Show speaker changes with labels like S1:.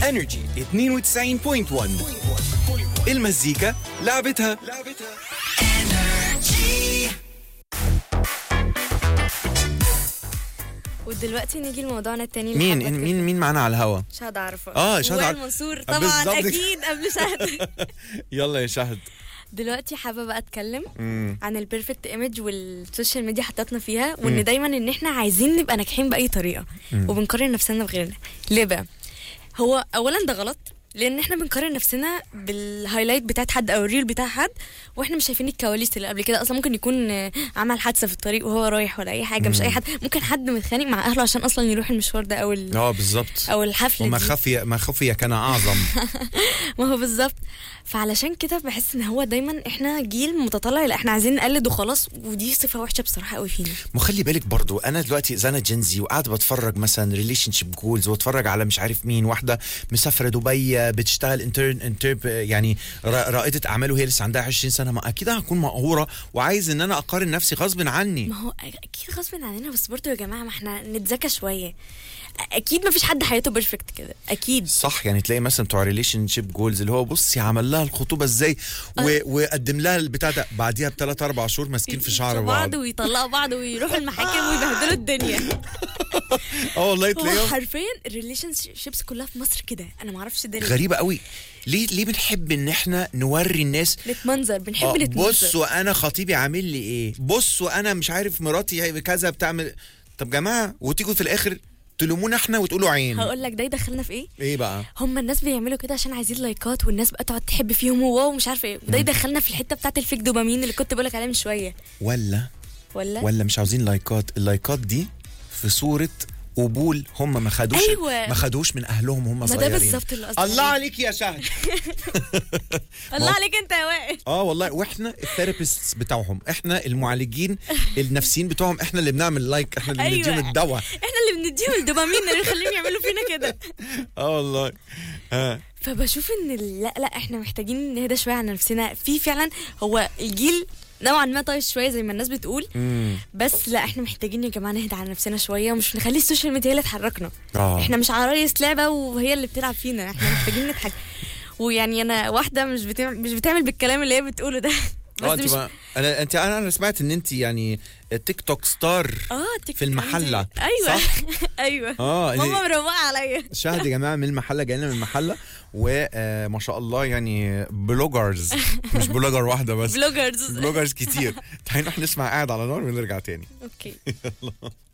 S1: انرجي 92.1 المزيكا لعبتها
S2: ودلوقتي نيجي لموضوعنا التاني
S1: مين
S2: اللي حابة
S1: مين مين معانا على الهوا
S2: شهد عرفة
S1: آه، شهد
S2: وائل
S1: عرفة.
S2: منصور
S1: بالظبط
S2: طبعا
S1: كده.
S2: اكيد قبل شهد
S1: يلا يا شهد
S2: دلوقتي حابه بقى اتكلم
S1: مم.
S2: عن البيرفكت ايمج والسوشيال ميديا حطتنا فيها
S1: مم.
S2: وان دايما ان احنا عايزين نبقى ناجحين باي طريقه
S1: مم.
S2: وبنقارن نفسنا بغيرنا ليه بقى هو اولا ده غلط لان احنا بنقارن نفسنا بالهايلايت بتاعت حد او الريل بتاع حد واحنا مش شايفين الكواليس اللي قبل كده اصلا ممكن يكون آه، عمل حادثه في الطريق وهو رايح ولا اي حاجه مش
S1: مم.
S2: اي حد ممكن حد متخانق مع اهله عشان اصلا يروح المشوار ده او ال...
S1: اه بالظبط
S2: او الحفله
S1: وما
S2: دي.
S1: خفي ما خفي كان اعظم
S2: ما هو بالظبط فعلشان كده بحس ان هو دايما احنا جيل متطلع لا احنا عايزين نقلد وخلاص ودي صفه وحشه بصراحه قوي فينا
S1: وخلي بالك برضو انا دلوقتي اذا انا جنزي وقاعد بتفرج مثلا ريليشن شيب جولز واتفرج على مش عارف مين واحده مسافره دبي بتشتغل انترن انتر يعني را- رائده اعمال وهي لسه عندها 20 سنه ما اكيد هكون مقهوره وعايز ان انا اقارن نفسي غصب عني
S2: ما هو اكيد غصب عننا بس برضه يا جماعه ما احنا نتذكى شويه اكيد ما فيش حد حياته بيرفكت كده اكيد
S1: صح يعني تلاقي مثلا بتوع ريليشن شيب جولز اللي هو بصي عمل لها الخطوبه ازاي و... وقدم لها البتاع ده بعديها بثلاث اربع شهور ماسكين في شعر بعض
S2: ويطلقوا بعض ويروحوا المحاكم ويبهدلوا الدنيا
S1: اه والله
S2: هو
S1: تلاقيهم
S2: حرفيا الريليشن شيبس كلها في مصر كده انا ما اعرفش ده ليه
S1: غريبه قوي ليه ليه بنحب ان احنا نوري الناس
S2: نتمنظر بنحب
S1: آه،
S2: نتمنظر
S1: بصوا انا خطيبي عامل لي ايه بصوا انا مش عارف مراتي هي كذا بتعمل طب جماعه وتيجوا في الاخر تلومونا احنا وتقولوا عين
S2: هقول لك ده يدخلنا في ايه
S1: ايه بقى
S2: هم الناس بيعملوا كده عشان عايزين لايكات والناس بقى تقعد تحب فيهم وواو مش عارفه ايه وده يدخلنا في الحته بتاعت الفيك دوبامين اللي كنت بقولك عليها من شويه
S1: ولا
S2: ولا
S1: ولا مش عاوزين لايكات اللايكات دي في صوره قبول هم ما خدوش
S2: أيوة.
S1: ما خدوش من اهلهم هم
S2: ما ده
S1: صغيرين
S2: بالظبط اللي قصدي
S1: الله
S2: عليه.
S1: عليك يا شهد
S2: الله عليك انت يا وائل
S1: اه والله واحنا الثيرابيست بتاعهم احنا المعالجين النفسيين بتوعهم احنا اللي بنعمل لايك احنا اللي
S2: أيوة.
S1: بنديهم الدواء
S2: احنا اللي بنديهم الدوبامين اللي بنخليهم يعملوا فينا كده
S1: اه والله اه
S2: فبشوف ان ال- لا لا احنا محتاجين نهدى شويه على نفسنا في فعلا هو الجيل نوعا ما طايش شويه زي ما الناس بتقول
S1: مم.
S2: بس لا احنا محتاجين يا جماعه نهدى على نفسنا شويه ومش نخلي السوشيال ميديا هي اللي تحركنا
S1: اه
S2: احنا مش عرايس لعبه وهي اللي بتلعب فينا احنا محتاجين نضحك ويعني انا واحده مش بتعمل مش بتعمل بالكلام اللي هي بتقوله ده
S1: اه
S2: بس
S1: انت
S2: مش
S1: ما- انا انت انا انا سمعت ان انت يعني تيك توك ستار
S2: اه تيك
S1: في
S2: توك
S1: المحلة.
S2: عندي. ايوه
S1: صح؟
S2: ايوه
S1: اه
S2: ماما مروقه عليا
S1: شاهد يا جماعه من المحله جايين من المحله وما شاء الله يعني بلوجرز مش بلوجر واحده بس
S2: بلوجرز
S1: بلوجرز كتير تعالوا نروح نسمع قاعد على نار ونرجع تاني
S2: اوكي